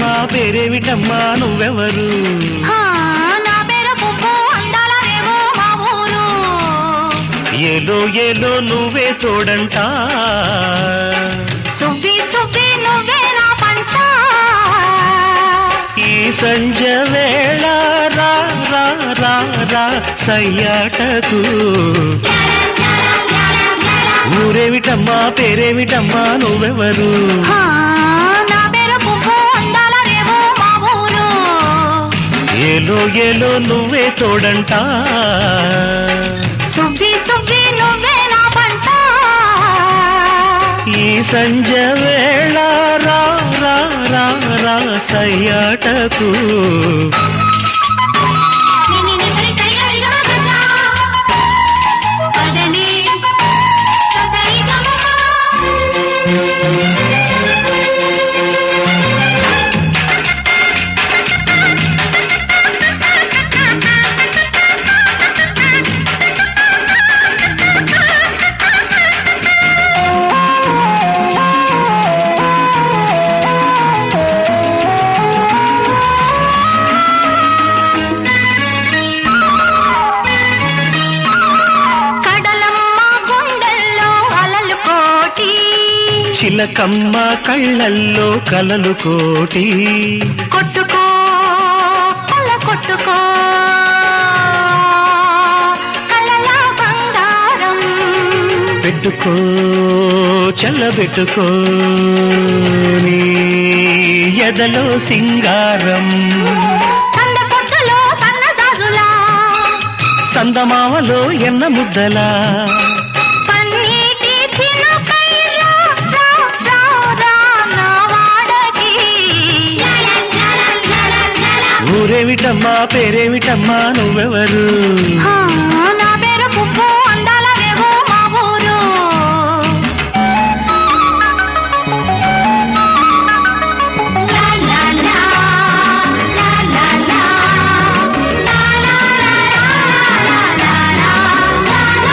పేరేమిటమ్మా పేరేమిటమ్మా నువ్వెవరు హా, నా పేరు పువ్వు అందాల రేవో మా ఊరు ఏలో ఏలో నువ్వే తోడంట సువ్వి సువ్వి నువ్వే నా పంట ఈ సంజ వేళ రా రా రా రా సయ్యాటకు ఊరేమిటమ్మా పేరేమిటమ్మా నువ్వెవరు హా, నా పేరు పువ్వు అందాల రేవో మా ఊరు ఏలో ఏలో నువ్వే తోడంట సువ్వి సువ్వి నువ్వే నా పంట ఈ సంజ వేళ రా రా రా రా సయ్యాటకు నిని నిసరి సయ్యరిగా గదా. పదని ససరిగా కడలమ్మ గుండెల్లో అలలు కోటి చిలకమ్మ కళ్ళల్లో కలలు కోటి కొట్టుకో కళ్ళ కొట్టుకో కళ్ళల బంగారం పెట్టుకో చల్లబెట్టుకో నీ ఎదలో సింగారం సంద పొట్టులో సన్నజాజులా సందమావలో ఎన్న ముద్దలా పన్నీటి చినుకై రా, రా, రా, రా, నా వాడకి. ఊరేమిటమ్మా పేరేమిటమ్మా నువ్వెవరు హా, నా పేరు పువ్వు అందాల రేవో మా ఊరు లా, లా, లా, లా, లా, లా, లా, లా, లా, లా, లా, లా,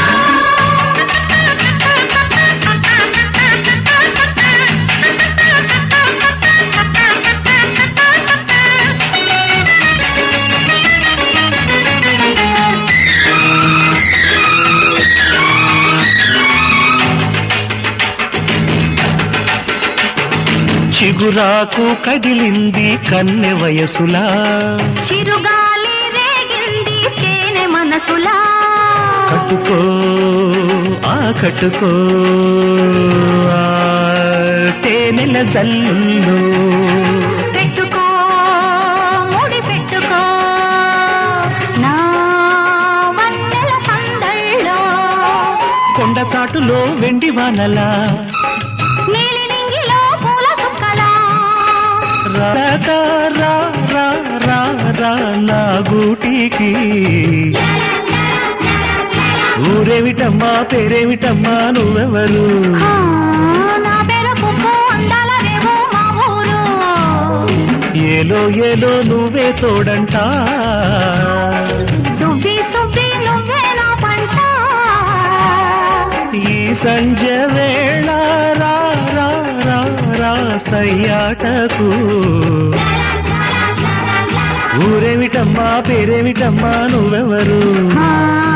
చిగురాకు కదిలింది కన్నె వయసులా చిరుగాలి రేగింది తేనె మనసులా కట్టుకో ఆ కట్టుకో ఆ తేనెల జల్లుల్లో పెట్టుకో ముడి పెట్టుకో నా వన్నెల పందళ్ళో కొండ చాటులో వెండి వానలా నీలి నింగిలో పూల చుక్కలా రా రా రా రా రా నా గూటికి ఊరేమిటమ్మా పేరేమిటమ్మా నువ్వెవరు హా, నా పేరు పువ్వు అందాల రేవో మా ఊరు ఏలో ఏలో నువ్వే తోడంట సువ్వి సువ్వి నువ్వే నా పంట ఈ సంజ వేళ రా రా రా రా సయ్యాటకు ఊరేమిటమ్మా పేరేమిటమ్మా నువ్వెవరు హా